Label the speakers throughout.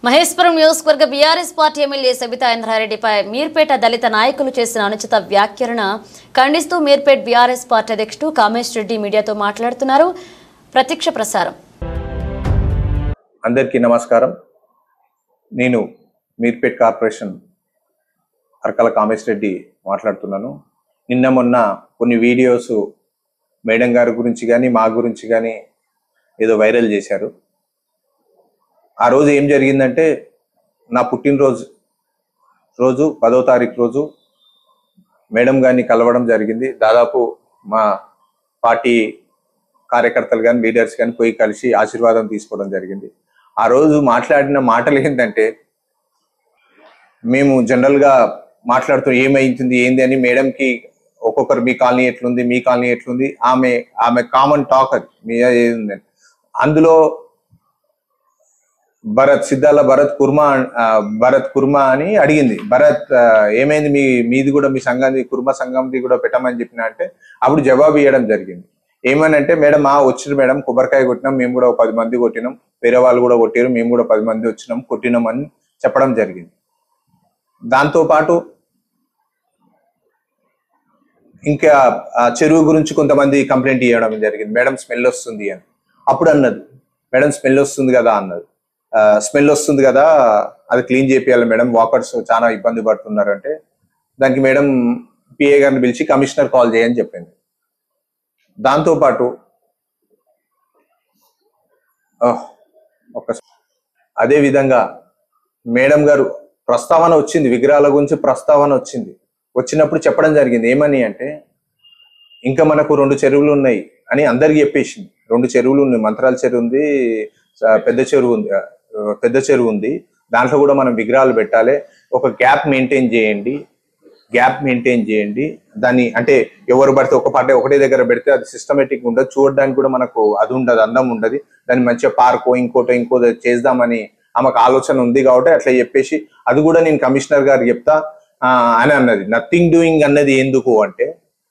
Speaker 1: మహేశ్వరం నియోజకవర్గ BRS party MLA Sabitha ఇంద్రారెడ్డిపై మీర్పేట దళిత నాయకులు చేసిన అనుచిత వ్యాఖ్యలన ఖండిస్తూ మీర్పేట్ బీఆర్ఎస్ పార్టీ అధ్యక్షుడు కామేష్ రెడ్డి మీడియాతో మాట్లాడుతున్నారు ప్రత్యక్ష ప్రసారం
Speaker 2: అందరికీ నమస్కారం నేను మీర్పేట్ కార్పొరేషన్ అరకల కామేష్ రెడ్డి మాట్లాడుతున్నాను నిన్న మొన్న కొన్ని వీడియోస్ మేడం గారి గురించి కానీ మా గురించి కానీ ఏదో వైరల్ చేశారు ఆ రోజు ఏం జరిగిందంటే నా పుట్టినరోజు రోజు పదో తారీఖు రోజు మేడం గారిని కలవడం జరిగింది దాదాపు మా పార్టీ కార్యకర్తలు కానీ లీడర్స్ కానీ పోయి కలిసి ఆశీర్వాదం తీసుకోవడం జరిగింది ఆ రోజు మాట్లాడిన మాటలు ఏంటంటే మేము జనరల్ గా మాట్లాడుతూ ఏమైతుంది ఏంది అని మేడంకి ఒక్కొక్కరు మీ కాలనీ ఎట్లుంది మీ కాలనీ ఎట్లుంది ఆమె ఆమె కామన్ టాక్ అది మీ ఏది అందులో భరత్ సిద్ధాల భరత్ కుర్మా ఆ, భరత్ కుర్మా అని అడిగింది భరత్ ఆ, ఏమైంది మీ మీది కూడా మీ సంఘాన్ని కుర్మా సంఘంది కూడా పెట్టమని చెప్పిన అంటే అప్పుడు జవాబు ఇవ్వడం జరిగింది ఏమనంటే మేడం ఆ వచ్చిన మేడం కొబ్బరికాయ కొట్టినాం మేము కూడా ఒక పది మంది కొట్టినాం వేరే వాళ్ళు కూడా కొట్టారు మేము కూడా పది మంది వచ్చినాం కొట్టినాం అని చెప్పడం జరిగింది దాంతో పాటు ఇంకా ఆ చెరువు గురించి కొంతమంది కంప్లైంట్ ఇవ్వడం జరిగింది మేడం స్మెల్ వస్తుంది అని అప్పుడు అన్నది మేడం స్మెల్ వస్తుంది కదా అన్నది స్మెల్ వస్తుంది కదా అది క్లీన్ చేపియాలి మేడం వాకర్స్ చాలా ఇబ్బంది పడుతున్నారంటే దానికి మేడం పిఏ గారిని పిలిచి కమిషనర్ కాల్ చేయని చెప్పింది దాంతో పాటు ఓహ్, ఒక అదే విధంగా మేడం గారు ప్రస్తావన వచ్చింది విగ్రహాల గురించి ప్రస్తావన వచ్చింది వచ్చినప్పుడు చెప్పడం జరిగింది ఏమని అంటే ఇంకా మనకు రెండు చెరువులు ఉన్నాయి అని అందరికి చెప్పేసింది రెండు చెరువులు ఉన్నాయి మంత్రాల చెరువు ఉంది స- పెద్ద చెరువు ఉంది ఆ, పెద్ద చెరువు ఉంది దాంట్లో కూడా మనం విగ్రహాలు పెట్టాలి ఒక గ్యాప్ మెయింటైన్ చేయండి గ్యాప్ మెయింటైన్ చేయండి దాన్ని అంటే ఎవరు పడితే ఒక పాట ఒకటే దగ్గర పెడితే అది సిస్టమేటిక్ ఉండదు చూడడానికి కూడా మనకు అది ఉండదు అందం ఉండదు దాన్ని మంచిగా పార్కో ఇంకోటో ఇంకో చేద్దామని ఆమెకు ఆలోచన ఉంది కాబట్టి అట్లా చెప్పేసి అది కూడా నేను కమిషనర్ గారు చెప్తా ఆ, అని అన్నది నథింగ్ డూయింగ్ అన్నది ఎందుకు అంటే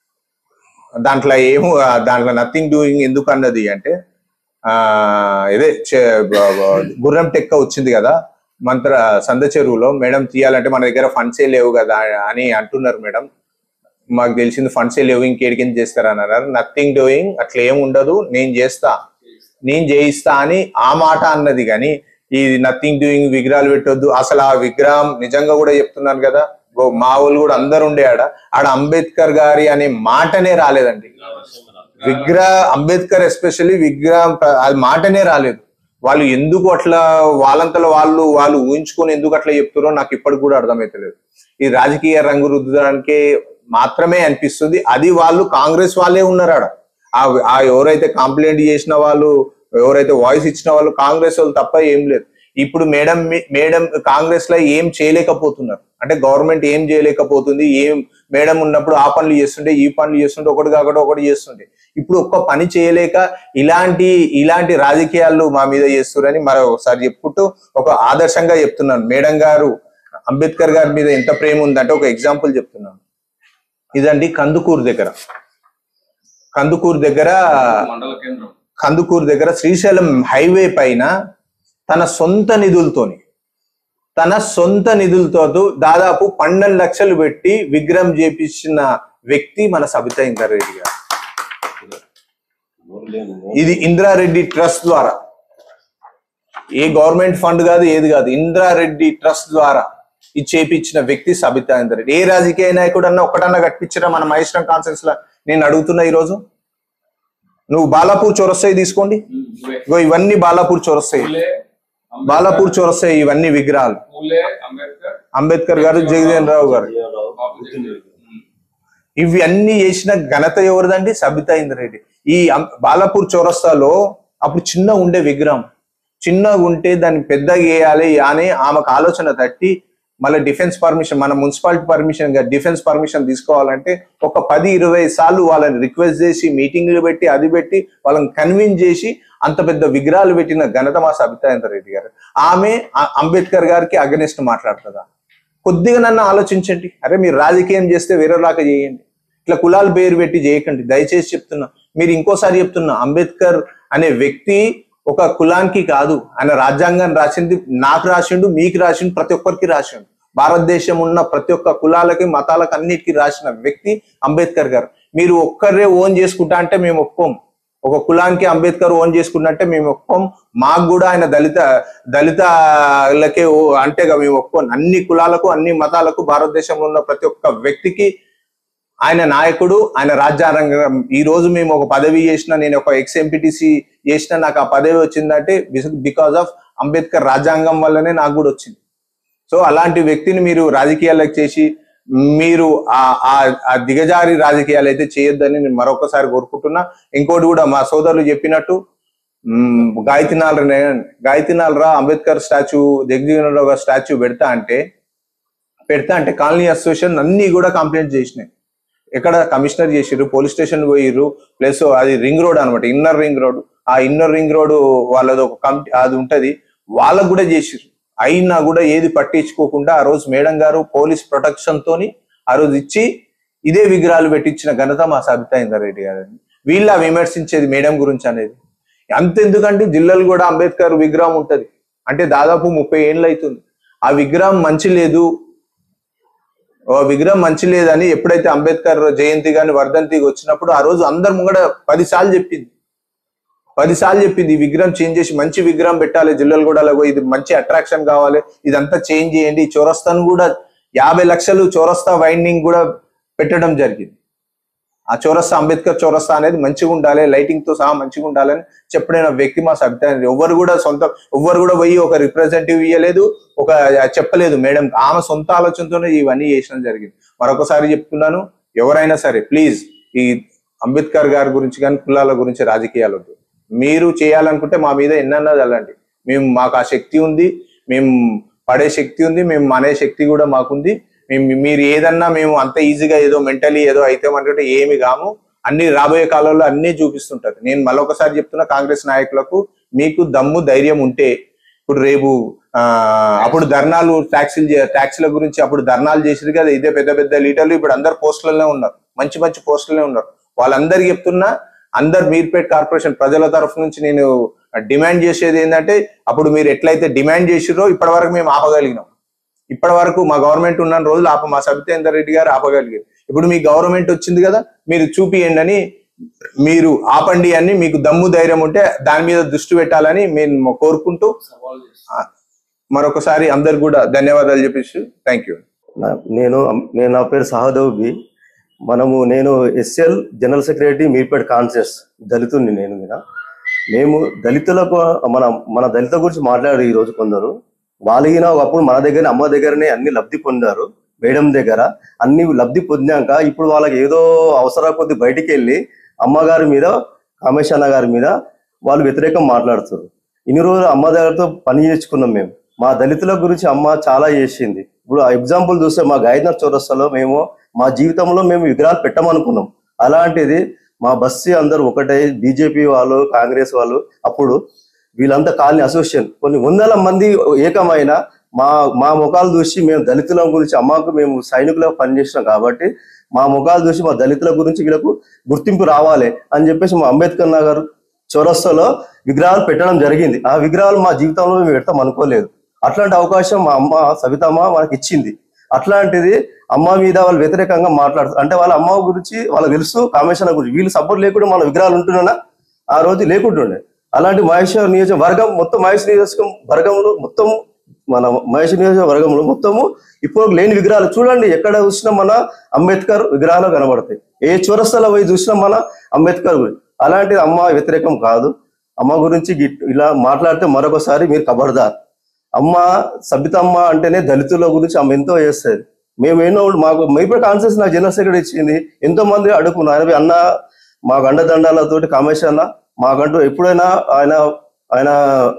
Speaker 2: దాంట్లో ఏమో ఆ, దాంట్లో నథింగ్ డూయింగ్ ఎందుకు అన్నది అంటే ఆ ఇదే చే- బ- బ- గుర్రం టెక్క వచ్చింది కదా మంత్ర సంద చెరువులో మేడం తీయాలంటే మన దగ్గర ఫండ్సే లేవు కదా అని అంటున్నారు మేడం మాకు తెలిసింది ఫండ్సే లేవు ఇంకేడికి చేస్తారని అన్నారు నథింగ్ డూయింగ్ అట్లా ఏం ఉండదు నేను చేస్తా నేను చేయిస్తా అని ఆ మాట అన్నది కానీ ఈ నథింగ్ డూయింగ్ విగ్రహాలు పెట్టొద్దు అసలు ఆ విగ్రహం నిజంగా కూడా చెప్తున్నాను కదా గో- మా వాళ్ళు కూడా అందరు ఉండే ఆడ ఆడ అంబేద్కర్ గారి అనే మాటనే రాలేదండి విగ్రహ అంబేద్కర్ ఎస్పెషల్లీ విగ్రహం ప- అది మాటనే రాలేదు వాళ్ళు ఎందుకు అట్లా వాళ్ళంతలో వాళ్ళు వాళ్ళు ఊహించుకొని ఎందుకు అట్లా చెప్తారో నాకు ఇప్పటికి కూడా అర్థమైతలేదు ఈ రాజకీయ రంగు రుద్దడానికే మాత్రమే అనిపిస్తుంది అది వాళ్ళు కాంగ్రెస్ వాళ్ళే ఉన్నారు ఆడ ఆ- ఆ ఎవరైతే కంప్లైంట్ చేసిన వాళ్ళు ఎవరైతే వాయిస్ ఇచ్చిన వాళ్ళు కాంగ్రెస్ వాళ్ళు తప్ప ఏం లేదు ఇప్పుడు మేడం మీ- మేడం కాంగ్రెస్ లో ఏం చేయలేకపోతున్నారు అంటే గవర్నమెంట్ ఏం చేయలేకపోతుంది ఏం మేడం ఉన్నప్పుడు ఆ పనులు చేస్తుంటే ఈ పనులు చేస్తుంటే ఒకటి కాకుండా ఒకటి చేస్తుంటే ఇప్పుడు ఒక్క పని చేయలేక ఇలాంటి ఇలాంటి రాజకీయాలు మా మీద చేస్తున్నారని మరొకసారి చెప్పుకుంటూ ఒక ఆదర్శంగా చెప్తున్నాను మేడం గారు అంబేద్కర్ గారి మీద ఎంత ప్రేమ ఉందంటే ఒక ఎగ్జాంపుల్ చెప్తున్నాను ఇదండి కందుకూరు దగ్గర కందుకూరు దగ్గర
Speaker 3: మండల కేంద్రం
Speaker 2: కందుకూరు దగ్గర శ్రీశైలం హైవే పైన తన సొంత నిధులతోని తన సొంత నిధులతో దాదాపు పన్నెండు లక్షలు పెట్టి విగ్రహం చేపించిన వ్యక్తి మన సబితా ఇంద్రారెడ్డి గారు ఇది ఇంద్రారెడ్డి ట్రస్ట్ ద్వారా ఏ గవర్నమెంట్ ఫండ్ కాదు ఏది కాదు ఇంద్రారెడ్డి ట్రస్ట్ ద్వారా ఇది చేపించిన వ్యక్తి సబితా ఇంద్రారెడ్డి ఏ రాజకీయ నాయకుడు అన్న ఒకటన్నా కట్టించరా మన మహేశ్వరం కాన్ఫరెన్స్ లో నేను అడుగుతున్నా ఈ రోజు నువ్వు బాలాపూర్ చౌరస్తాయి తీసుకోండి ఇగో ఇవన్నీ బాలాపూర్ చౌరస్తాయి
Speaker 3: పూలే
Speaker 2: బాలాపూర్ చౌరస్తాయి ఇవన్నీ విగ్రహాలు
Speaker 3: పూలే అంబేద్కర్
Speaker 2: అంబేద్కర్ గారు జగదేవ్ రావు గారు
Speaker 3: బాబు జగదేవ్. ఉమ్.
Speaker 2: ఇవి అన్ని చేసిన ఘనత ఎవరిదండి సబితా ఇంద్రెడ్డి ఈ అం- బాలాపూర్ చౌరస్తాలో అప్పుడు చిన్న ఉండే విగ్రహం చిన్నగా ఉంటే దాన్ని పెద్దగా వేయాలి అని ఆమెకు ఆలోచన తట్టి మళ్ళీ డిఫెన్స్ పర్మిషన్ మన మున్సిపాలిటీ పర్మిషన్ డిఫెన్స్ పర్మిషన్ తీసుకోవాలంటే ఒక పది ఇరవై సార్లు వాళ్ళని రిక్వెస్ట్ చేసి మీటింగ్లు పెట్టి అది పెట్టి వాళ్ళని కన్విన్స్ చేసి అంత పెద్ద విగ్రహాలు పెట్టిన ఘనత మా సబితా ఇంద్రెడ్డి గారు ఆమె ఆ- అంబేద్కర్ గారికి అగనెస్ట్ మాట్లాడుతుందా కొద్దిగా నన్ను ఆలోచించండి అరే మీరు రాజకీయం చేస్తే వేరేలాగా చేయండి ఇట్లా కులాలు పేరు పెట్టి చేయకండి దయచేసి చెప్తున్నా మీరు ఇంకోసారి చెప్తున్నా అంబేద్కర్ అనే వ్యక్తి ఒక కులానికి కాదు ఆయన రాజ్యాంగాన్ని రాసింది నాకు రాసిండు మీకు రాసిండు ప్రతి ఒక్కరికి రాసిండు భారతదేశం ఉన్న ప్రతి ఒక్క కులాలకి మతాలకు అన్నిటికీ రాసిన వ్యక్తి అంబేద్కర్ గారు మీరు ఒక్కరే ఓన్ చేసుకుంటా అంటే మేము ఒప్పుకోం ఒక కులానికి అంబేద్కర్ ఓన్ చేసుకుంటా అంటే మేము ఒప్పుకోం మాకు కూడా ఆయన దళిత దళితలకే ఓ- అంటే ఇక మేము ఒప్పుకోం అన్ని కులాలకు అన్ని మతాలకు భారతదేశంలో ఉన్న ప్రతి ఒక్క వ్యక్తికి ఆయన నాయకుడు ఆయన రాజ్యాంగం ఈ రోజు మేము ఒక పదవి చేసిన నేను ఒక ఎక్స్ ఎంపీటీసీ చేసిన నాకు ఆ పదవి వచ్చిందంటే బికాస్ ఆఫ్ అంబేద్కర్ రాజ్యాంగం వల్లనే నాకు కూడా వచ్చింది సో అలాంటి వ్యక్తిని మీరు రాజకీయాలకు చేసి మీరు ఆ ఆ- ఆ దిగజారి రాజకీయాలు అయితే చేయొద్దని నేను మరొకసారి కోరుకుంటున్నా ఇంకోటి కూడా మా సోదరులు చెప్పినట్టు మ్, గాయత్రినాల్ గాయత్రినాల్ రా అంబేద్కర్ స్టాచ్యూ జగజీవన్ రావు స్టాచ్యూ పెడతా అంటే పెడతా అంటే కాలనీ అసోసియేషన్ అన్ని కూడా కంప్లైంట్ చేసినాయి ఎక్కడ కమిషనర్ చేసిర్రు పోలీస్ స్టేషన్ పోయిర్రు ప్లస్ అది రింగ్ రోడ్ అనమాట ఇన్నర్ రింగ్ రోడ్ ఆ ఇన్నర్ రింగ్ రోడ్ వాళ్ళది ఒక కమిటీ అది ఉంటది వాళ్ళకు కూడా చేసిర్రు అయినా కూడా ఏది పట్టించుకోకుండా ఆ రోజు మేడం గారు పోలీస్ ప్రొటెక్షన్ తోని ఆ రోజు ఇచ్చి ఇదే విగ్రహాలు పెట్టించిన ఘనత మా సబితా ఇందరెడ్డి గారని వీళ్ళ విమర్శించేది మేడం గురించి అనేది అంతెందుకంటే జిల్లాలు కూడా అంబేద్కర్ విగ్రహం ఉంటది అంటే దాదాపు ముప్పై ఏళ్ళు అవుతుంది ఆ విగ్రహం మంచి లేదు ఓ విగ్రహం మంచి లేదని ఎప్పుడైతే అంబేద్కర్ జయంతి గాని వర్ధంతికి వచ్చినప్పుడు ఆ రోజు అందరు ముంగడ పది సార్లు చెప్పింది పది సార్లు చెప్పింది ఈ విగ్రహం చేంజ్ చేసి మంచి విగ్రహం పెట్టాలి జిల్లలు కూడా ఇది మంచి అట్రాక్షన్ కావాలి ఇదంతా చేంజ్ చేయండి ఈ చౌరస్తాను కూడా యాభై లక్షలు చౌరస్తా వైండింగ్ కూడా పెట్టడం జరిగింది ఆ చౌరస్తా అంబేద్కర్ చౌరస్తా అనేది మంచిగా ఉండాలి లైటింగ్ తో సహా మంచిగా ఉండాలని చెప్పిన వ్యక్తి మా సబితాయి ఎవ్వరు కూడా సొంత ఎవ్వరు కూడా పోయి ఒక రిప్రజెంటేటివ్ ఇవ్వలేదు ఒక చెప్పలేదు మేడం ఆమె సొంత ఆలోచనతోనే ఇవన్నీ చేసడం జరిగింది మరొకసారి చెప్తున్నాను ఎవరైనా సరే ప్లీజ్ ఈ అంబేద్కర్ గారి గురించి కానీ కులాల గురించి రాజకీయాలు వద్దు మీరు చేయాలనుకుంటే మా మీద ఎన్నన్నా చల్లండి మేము మాకు ఆ శక్తి ఉంది మేము పడే శక్తి ఉంది మేము అనే శక్తి కూడా మాకుంది మేము మీరు ఏదన్నా మేము అంత ఈజీగా ఏదో మెంటలీ ఏదో అయితే అనుకుంటే ఏమి కాము అన్ని రాబోయే కాలంలో అన్ని చూపిస్తుంటారు నేను మరొకసారి చెప్తున్నా కాంగ్రెస్ నాయకులకు మీకు దమ్ము ధైర్యం ఉంటే ఇప్పుడు రేపు ఆ అప్పుడు ధర్నాలు ట్యాక్సీలు చే- ట్యాక్సీల గురించి అప్పుడు ధర్నాలు చేసిరు కదా ఇదే పెద్ద పెద్ద లీడర్లు ఇప్పుడు అందరు పోస్టులనే ఉన్నారు మంచి మంచి పోస్టులనే ఉన్నారు వాళ్ళందరికీ చెప్తున్నా అందరు మీర్పేట్ కార్పొరేషన్ ప్రజల తరఫు నుంచి నేను డిమాండ్ చేసేది ఏంటంటే అప్పుడు మీరు ఎట్లయితే డిమాండ్ చేసిరో ఇప్పటి వరకు మేము ఆపగలిగినాం ఇప్పటి వరకు మా గవర్నమెంట్ ఉన్న రోజులు ఆప మా సబితేందర్ రెడ్డి గారు ఆపగలిగారు ఇప్పుడు మీ గవర్నమెంట్ వచ్చింది కదా మీరు చూపియండి అని మీరు ఆపండి అని మీకు దమ్ము ధైర్యం ఉంటే దాని మీద దృష్టి పెట్టాలని మేము కోరుకుంటూ ఆ, మరొకసారి అందరు కూడా ధన్యవాదాలు చెప్పేసి థ్యాంక్ యూ
Speaker 4: నా- నేను నేను నా పేరు సహదేవ్ బి మనము నేను SL general secretary Meerpet conscious దళితుని నేను మీద మేము దళితులకు మన మన దళిత గురించి మాట్లాడారు ఈ రోజు కొందరు వాళ్ళగిన ఒకప్పుడు మన దగ్గర అమ్మ దగ్గరనే అన్ని లబ్ధి పొందారు మేడం దగ్గర అన్ని లబ్ధి పొందాక ఇప్పుడు వాళ్ళకి ఏదో అవసరం కొద్ది బయటికి వెళ్ళి అమ్మగారి మీద కామేశ్ అన్న గారి మీద వాళ్ళు వ్యతిరేకం మాట్లాడుతారు ఇన్ని రోజులు అమ్మ దగ్గరతో పని చేసుకున్నాం మేము మా దళితుల గురించి అమ్మ చాలా చేసింది ఇప్పుడు ఆ ఎగ్జాంపుల్ చూస్తే మా గాయత్రి చౌరస్తాలో మేము మా జీవితంలో మేము విగ్రహాలు పెట్టమనుకున్నాం అలాంటిది మా బస్సు అందరూ ఒకటే బీజేపీ వాళ్ళు కాంగ్రెస్ వాళ్ళు అప్పుడు వీళ్ళంతా కాలనీ అసోసియేషన్ కొన్ని వందల మంది ఏకమైన మా మా ముఖాలు చూసి మేము దళితుల గురించి అమ్మకు మేము సైనికులకు పనిచేసినాం కాబట్టి మా ముఖాలు చూసి మా దళితుల గురించి వీళ్ళకు గుర్తింపు రావాలి అని చెప్పేసి మా అంబేద్కర్ నగర్ చౌరస్తాలో విగ్రహాలు పెట్టడం జరిగింది ఆ విగ్రహాలు మా జీవితంలో మేము పెడతాం అనుకోలేదు అట్లాంటి అవకాశం మా అమ్మ సవితమ్మ మనకి ఇచ్చింది అట్లాంటిది అమ్మ మీద వాళ్ళు వ్యతిరేకంగా మాట్లాడుతారు అంటే వాళ్ళ అమ్మ గురించి వాళ్ళకి తెలుసు కామేశ్వర గురించి వీళ్ళు సపోర్ట్ లేకుండా మన విగ్రహాలు ఉంటున్నా ఆ రోజు లేకుంటుండే అలాంటి మహేశ్వర నియోజక వర్గం మొత్తం మహేష్ నియోజకం వర్గంలో మొత్తం మన మహేష్ నియోజక వర్గంలో మొత్తము ఇప్పుడు లేని విగ్రహాలు చూడండి ఎక్కడ చూసినా మన అంబేద్కర్ విగ్రహాలు కనబడతాయి ఏ చౌరస్తాలో పోయి చూసినా మన అంబేద్కర్ గురించి అలాంటిది అమ్మ వ్యతిరేకం కాదు అమ్మ గురించి గిట్- ఇలా మాట్లాడితే మరొకసారి మీరు కబర్దార్ అమ్మ సబితమ్మ అంటేనే దళితుల గురించి ఆమె ఎంతో చేస్తుంది మేము ఎన్నో మాకు మైపే కాన్సెస్ నాకు జనరల్ సెక్రటరీ ఇచ్చింది ఎంతో మంది అడుగుకున్నారు ఆయన అన్న మాకు అండదండాలతోటి కామేశ్ అన్న మాకంటూ ఎప్పుడైనా ఆయన ఆయన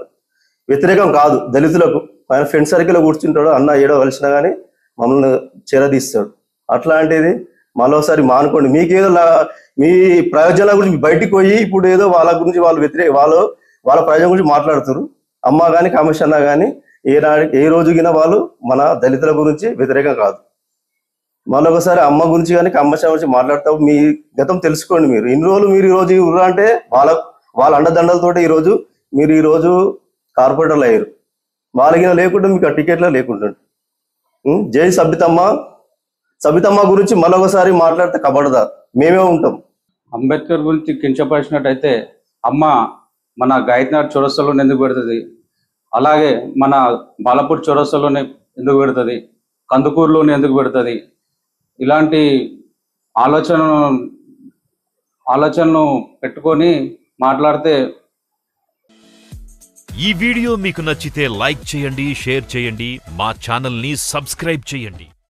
Speaker 4: వ్యతిరేకం కాదు దళితులకు ఆయన ఫ్రెండ్ సర్కిల్ కూర్చుంటాడు అన్న ఏడో కలిసినా కానీ మమ్మల్ని చేరదీస్తాడు అట్లాంటిది మరోసారి మానుకోండి మీకేదో లా- మీ ప్రయోజనాల గురించి బయటికి పోయి ఇప్పుడు ఏదో వాళ్ళ గురించి వాళ్ళు వ్యతిరేక వాళ్ళు వాళ్ళ ప్రయోజనం గురించి మాట్లాడుతారు అమ్మ కానీ కామేశ్ అన్న కానీ ఏ నాడు ఏ రోజుగిన వాళ్ళు మన దళితుల గురించి వ్యతిరేకం కాదు మరొకసారి అమ్మ గురించి కానీ కమ్మశ గురించి మాట్లాడతాం మీ గతం తెలుసుకోండి మీరు ఇన్ని రోజులు మీరు ఈ రోజు ఉర్రా అంటే వాళ్ళ వాళ్ళ అండదండలతోటి ఈ రోజు మీరు ఈరోజు కార్పొరేటర్లు అయ్యారు వాళ్ళకి లేకుండా మీకు ఆ టికెట్లో లేకుండా ఉం? జై సబితమ్మ సబితమ్మ గురించి మరొకసారి మాట్లాడితే కబడదా మేమే ఉంటాం
Speaker 5: అంబేద్కర్ గురించి కించపరిచినట్టయితే అమ్మ మన గాయత్నాథ్ చౌరస్తాలోనే ఎందుకు పెడుతుంది అలాగే మన బాలపూర్ చౌరస్తాలోనే ఎందుకు పెడుతుంది కందుకూరులోనే ఎందుకు పెడుతుంది ఇలాంటి ఆలోచన ఆలోచనను పెట్టుకొని మాట్లాడితే
Speaker 6: ఈ వీడియో మీకు నచ్చితే లైక్ చేయండి షేర్ చేయండి మా ఛానల్ని సబ్స్క్రైబ్ చేయండి